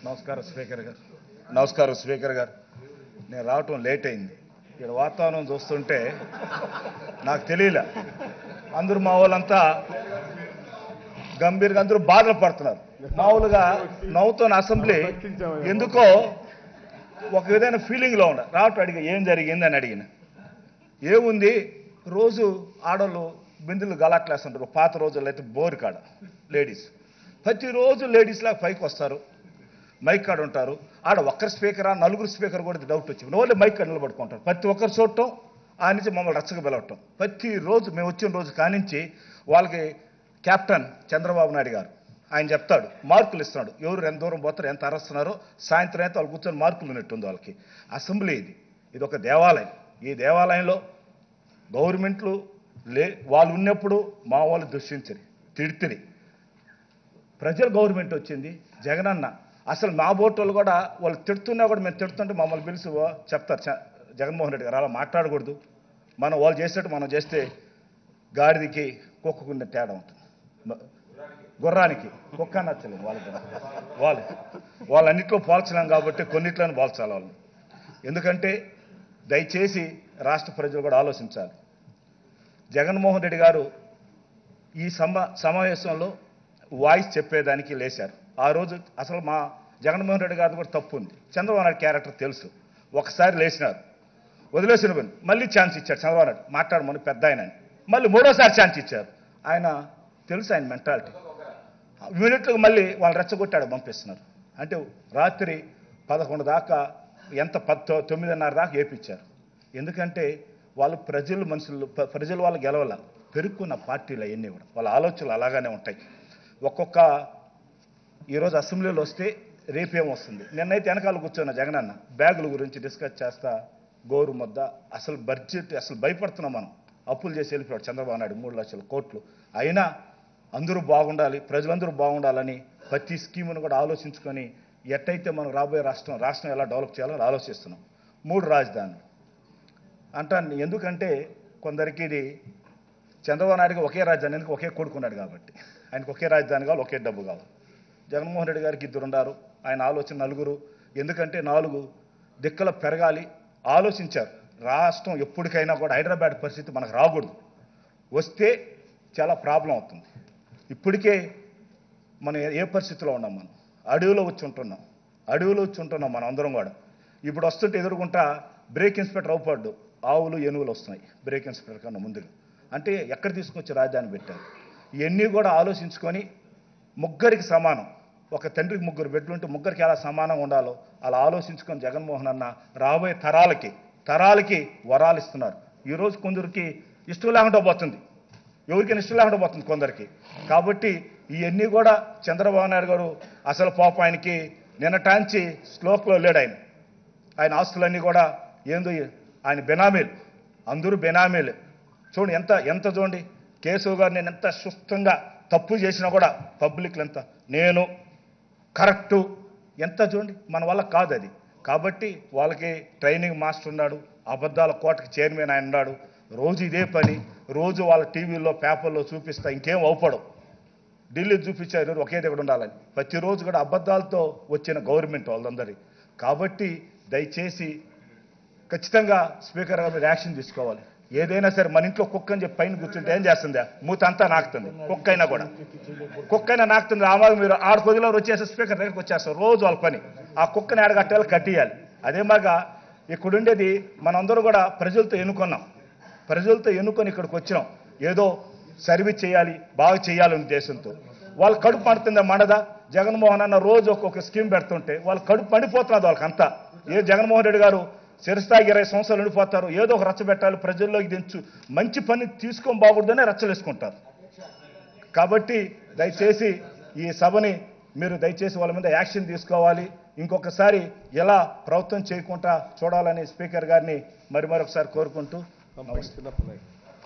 నమస్కారం స్పీకర్ గారు నమస్కారం స్పీకర్ గారు నేను రావటం లేట్ అయింది ఇక్కడ వాతావరణం చూస్తుంటే నాకు తెలియలే అందరూ మా వాళ్ళంతా గంభీరంగా అందరూ బాధలు పడుతున్నారు మామూలుగా నవ్వుతున్న అసెంబ్లీ ఎందుకో ఒక విధమైన ఫీలింగ్లో ఉండ రావటం అడిగా ఏం జరిగింది అని అడిగిన ఏముంది రోజు ఆడవాళ్ళు బిందులు గలాట్లేస్తుంటారు పాత రోజుల్లో అయితే బోర్ కాడ లేడీస్ ప్రతిరోజు లేడీస్ లాగా పైకి వస్తారు మైక్ కాడ ఉంటారు ఆడ ఒక్కరు స్పీకరా నలుగురు స్పీకర్ కూడా డౌట్ వచ్చింది ఓన్లీ మైక్ కాడ నిలబడుకుంటారు ప్రతి ఒక్కరు చూడటం ఆ నుంచి మమ్మల్ని రచ్చగా పిలవటం ప్రతిరోజు మేము వచ్చిన రోజు కానించి వాళ్ళకి కెప్టెన్ చంద్రబాబు నాయుడు గారు ఆయన చెప్తాడు మార్కులు ఇస్తున్నాడు ఎవరు ఎంత దూరం పోతారు ఎంత అరస్తున్నారో సాయంత్రం అయితే వాళ్ళు కూర్చొని మార్కులు ఉన్నట్టుంది వాళ్ళకి అసెంబ్లీ ఇది ఇది ఒక దేవాలయం ఈ దేవాలయంలో గవర్నమెంట్లు లే వాళ్ళు ఉన్నప్పుడు మా వాళ్ళు దృష్టించరు తిడితిరి ప్రజల గవర్నమెంట్ వచ్చింది జగనన్న అసలు మా బోటోళ్ళు కూడా వాళ్ళు తిడుతున్నా కూడా మేము తిడుతుంటే మమ్మల్ని పిలిచి ఓ చెప్తారు చ- జగన్మోహన్ రెడ్డి గారు అలా మాట్లాడకూడదు మనం వాళ్ళు చేసేట్టు మనం చేస్తే గాడిదికి కుక్కకున్న తేడా ఉంటుంది మ- గుర్రానికి కుక్క నచ్చలేదు వాళ్ళకి కూడా. వాళ్ళు వాళ్ళన్నిట్లో పోల్చలేం కాబట్టి కొన్నిట్లను పోల్చాలి వాళ్ళు ఎందుకంటే దయచేసి రాష్ట్ర ప్రజలు కూడా ఆలోచించాలి జగన్మోహన్ రెడ్డి గారు ఈ సమ సమావేశంలో వాయిస్ చెప్పేదానికి లేశారు ఆ రోజు అసలు మా జగన్మోహన్ రెడ్డి గారిది కూడా తప్పు ఉంది చంద్రబాబు నాయుడు క్యారెక్టర్ తెలుసు ఒకసారి లేచినారు వదిలేసిన పని మళ్ళీ ఛాన్స్ ఇచ్చారు చంద్రబాబు నాయుడు మాట్లాడమని పెద్ద ఆయన అని. మళ్ళీ మూడోసారి ఛాన్స్ ఇచ్చారు ఆయన తెలుసు ఆయన మెంటాలిటీ మినిట్లకు మళ్ళీ వాళ్ళు రెచ్చగొట్టాడు పంపిస్తున్నారు అంటే రాత్రి పదకొండు దాకా ఎంత పత్తు తొమ్మిదిన్నర దాకా ఏపించారు ఎందుకంటే వాళ్ళు ప్రజలు మనుషులు ప్ర- ప్రజలు వాళ్ళు గెలవాల పెరుక్కున్న పార్టీలు అవన్నీ కూడా వాళ్ళ ఆలోచనలు అలాగానే ఉంటాయి ఒక్కొక్క ఈరోజు అసెంబ్లీలో వస్తే రేపేం వస్తుంది నిన్నైతే వెనకాల కూర్చున్న జగనన్న బ్యాగుల గురించి డిస్కస్ చేస్తా గోరు ముద్ద అసలు బడ్జెట్ అసలు భయపడుతున్నాం మనం అప్పులు చేసి వెళ్ళిపోయాడు చంద్రబాబు నాయుడు మూడు లక్షల కోట్లు అయినా అందరూ బాగుండాలి ప్రజలందరూ బాగుండాలని ప్రతి స్కీమును కూడా ఆలోచించుకొని ఎట్టయితే మనం రాబోయే రాష్ట్రం రాష్ట్రం ఎలా డెవలప్ చేయాలో అలా ఆలోచిస్తున్నాం మూడు రాజధానులు అంటాను ఎందుకంటే కొందరికి ఇది చంద్రబాబు నాయుడుకి ఒకే రాజధాని ఎందుకు ఒకే కొడుకున్నాడు కాబట్టి ఆయనకు ఒకే రాజధాని కావాలి ఒకే డబ్బు కావాలి జగన్మోహన్ రెడ్డి గారికి ఇద్దరు ఉన్నారు ఆయన ఆలోచన నలుగురు ఎందుకంటే నాలుగు దిక్కల పెరగాలి ఆలోచించారు రాష్ట్రం ఎప్పటికైనా కూడా హైదరాబాద్ పరిస్థితి మనకు రాకూడదు వస్తే చాలా ప్రాబ్లం అవుతుంది ఇప్పటికే మనం ఏ- ఏ పరిస్థితిలో ఉన్నాం మనం అడవిలో వచ్చి ఉంటున్నాం అడవిలో వచ్చి ఉంటున్నాం మనం అందరం కూడా ఇప్పుడు వస్తుంటే ఎదురుకుంటా బ్రేక్ ఇన్స్పెక్టర్ అవుపాడు ఆవులు ఏనుగులు వస్తున్నాయి బ్రేక్ ఇన్స్పెక్టర్ కన్నా ముందుగా అంటే ఎక్కడ తీసుకొచ్చి రాజధాని పెట్టారు ఇవన్నీ కూడా ఆలోచించుకొని ముగ్గురికి సమానం ఒక తండ్రికి ముగ్గురు బిడ్డలు ఉంటే ముగ్గురికి ఎలా సమానం ఉండాలో అలా ఆలోచించుకొని జగన్మోహన్ అన్న రాబోయే తరాలకి తరాలకి వరాలు ఇస్తున్నారు ఈరోజు కొందరికి ఇష్టం లేకుండా పోతుంది ఎవరికైనా ఇష్టం లేకుండా పోతుంది కొందరికి కాబట్టి ఇవన్నీ కూడా చంద్రబాబు నాయుడు గారు అసలు పాప ఆయనకి నిన్నటాంచి స్లోక్లో లేడు ఆయన ఆయన ఆస్తులన్నీ కూడా ఏందో ఆయన బెనామీలు అందరూ బెనామీలు చూడండి ఎంత ఎంత చూడండి కేశవ్ గారు నేను ఎంత సుస్థంగా తప్పు చేసినా కూడా పబ్లిక్లు ఎంత నేను కరెక్టు ఎంత చూడండి మన వల్ల కాదు అది కాబట్టి వాళ్ళకి ట్రైనింగ్ మాస్టర్ ఉన్నాడు అబద్ధాల కోటకి చైర్మన్ ఆయన ఉన్నాడు రోజు ఇదే పని రోజు వాళ్ళ టీవీల్లో పేపర్లో చూపిస్తా ఇంకేం అవుపడవు ఢిల్లీ చూపించారు ఒకే దగ్గర ఉండాలని ప్రతిరోజు కూడా అబద్ధాలతో వచ్చిన గవర్నమెంట్ వాళ్ళందరి కాబట్టి దయచేసి ఖచ్చితంగా స్పీకర్ గారి మీద యాక్షన్ తీసుకోవాలి ఏదైనా సరే మన ఇంట్లో కుక్క అని చెప్పి పైన కూర్చుంటే ఏం చేస్తుంది మూత అంతా నాకుతుంది కుక్క అయినా కూడా కుక్క అయినా నాకుతుంది ఆ మాదిరి మీరు ఆడ కొద్దిలో వచ్చేసి స్పీకర్ దగ్గరికి వచ్చేస్తారు రోజు వాళ్ళ పని ఆ కుక్కని ఆడగట్టాలి కట్టియాలి అదే మాగా ఇక్కడ ఉండేది మనందరూ కూడా ప్రజలతో ఎన్నుకున్నాం ప్రజలతో ఎన్నుకొని ఇక్కడికి వచ్చినాం ఏదో సర్వీస్ చేయాలి బాగా చేయాలనే ఉద్దేశంతో వాళ్ళ కడుపు మండుతుందా మండదా జగన్మోహన్ అన్న రోజు ఒక్కొక్క స్కీమ్ పెడుతుంటే వాళ్ళ కడుపు మండిపోతున్నది వాళ్ళకంతా ఏ జగన్మోహన్ రెడ్డి గారు చిరస్థాయికి ఇరవై సంవత్సరాలు ఉండిపోతారు ఏదో ఒక రచ్చ పెట్టాలి ప్రజల్లోకి దించు మంచి పని తీసుకొని బాగుండదనే రచ్చలేసుకుంటారు కాబట్టి దయచేసి ఈ సభని మీరు దయచేసి వాళ్ళ మీద యాక్షన్ తీసుకోవాలి ఇంకొకసారి ఎలా ప్రభుత్వం చేయకుండా చూడాలని స్పీకర్ గారిని మరి మరొకసారి కోరుకుంటూ నమస్తే